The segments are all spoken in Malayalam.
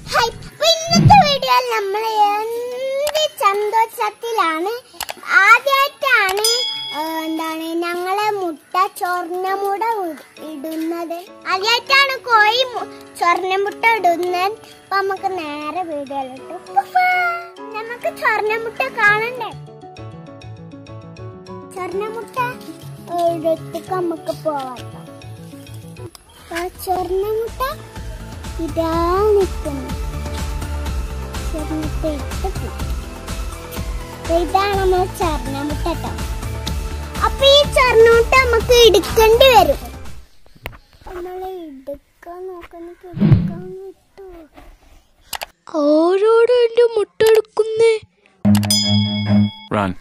ഹായ് അപ്പൊ ഇന്നത്തെ വീഡിയോയിൽ നമ്മൾ എന്ത് സന്തോഷത്തിലാണ് ആദ്യമായിട്ടാണ് എന്താണ് ഞങ്ങളെ മുട്ട ചൊർണ്ണമുട ഇ- ഇടുന്നത് ആദ്യമായിട്ടാണ് കോഴി മു- ചൊർണ്ണമുട്ട ഇടുന്നത് അപ്പൊ നമുക്ക് നേരെ വീഡിയോയിലിട്ട് നമുക്ക് ചൊർണ്ണമുട്ട കാണണ്ടേ ചൊർണ്ണമുട്ട എടുത്തേക്ക് നമുക്ക് പോവാം ആ ചൊർണ്ണമുട്ട ഇതാ നിൽക്കുന്നു ചൊർണ്ണമുട്ട ഇട്ട് പോയി. അപ്പൊ ഇതാണ് നമ്മൾ ചൊർണ്ണമുട്ട കേട്ടോ അപ്പൊ ഈ ചൊർണ്ണമുട്ട നമുക്ക് എടുക്കേണ്ടി വരും നമ്മൾ എടുക്കാൻ നോക്കുന്ന എടുക്കാൻ വിട്ടു ആരോട് എന്റെ മുട്ട എടുക്കുന്നേ Run.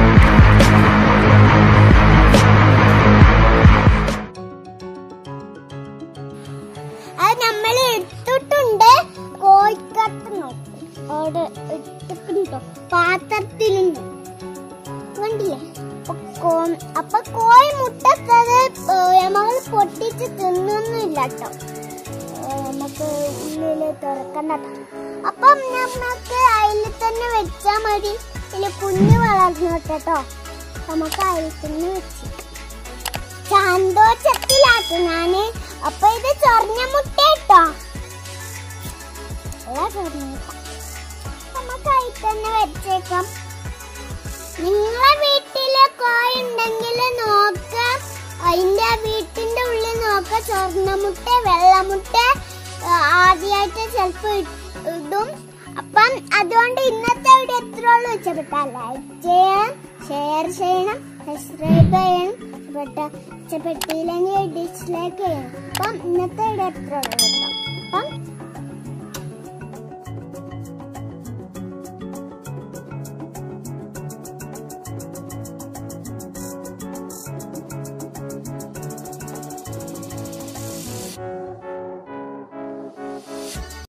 അത് നമ്മൾ എടുത്തിട്ടുണ്ട് കോഴിക്കത്ത് നോക്കും അവിടെ എടുത്തിട്ടുണ്ടോ പാത്രത്തിലുണ്ട് കണ്ടില്ലേ അപ്പൊ കോ- അപ്പൊ കോഴി മുട്ടത്തത് നമ്മൾ പൊട്ടിച്ച് തിന്നൊന്നുമില്ല കേട്ടോ നമുക്ക് ഉള്ളില് തുറക്കണ്ട ട്ടോ. അപ്പം നമുക്ക് അതിൽ തന്നെ വെച്ചാ മതി ഇതില് കുഞ്ഞ് വളർന്നോട്ടെ കേട്ടോ നമുക്ക് അതിൽ തന്നെ വെച്ച് സന്തോഷത്തിലാക്കി ഞാന് അപ്പൊ ഇത് ചൊറിഞ്ഞ മുട്ട കേട്ടോ അല്ല ചൊറിഞ്ഞ മുട്ട നമുക്ക് അതിൽ തന്നെ വെച്ചേക്കാം നിങ്ങളെ വീട്ടിലെ കോഴി ഉണ്ടെങ്കിൽ നോക്ക അതിന്റെ വീട്ടിന്റെ ഉള്ളിൽ നോക്ക ചൊർണ്ണമുട്ട വെള്ളമുട്ട ആദ്യമായിട്ട് ചിലപ്പോ ഇടും അപ്പം അതുകൊണ്ട് ഇന്നത്തെ വീഡിയോ എത്ര ഉള്ളു ഇഷ്ടപ്പെട്ട ലൈക്ക് ചെയ്യണം ഷെയർ ചെയ്യണം സബ്സ്ക്രൈബ് ചെയ്യണം ഇഷ്ടപ്പെട്ട ഇഷ്ടപ്പെട്ടില്ലെങ്കിൽ ഡിസ്ലൈക്ക് ചെയ്യണം അപ്പം ഇന്നത്തെ വീഡിയോ എത്ര ഉള്ളു കേട്ടോ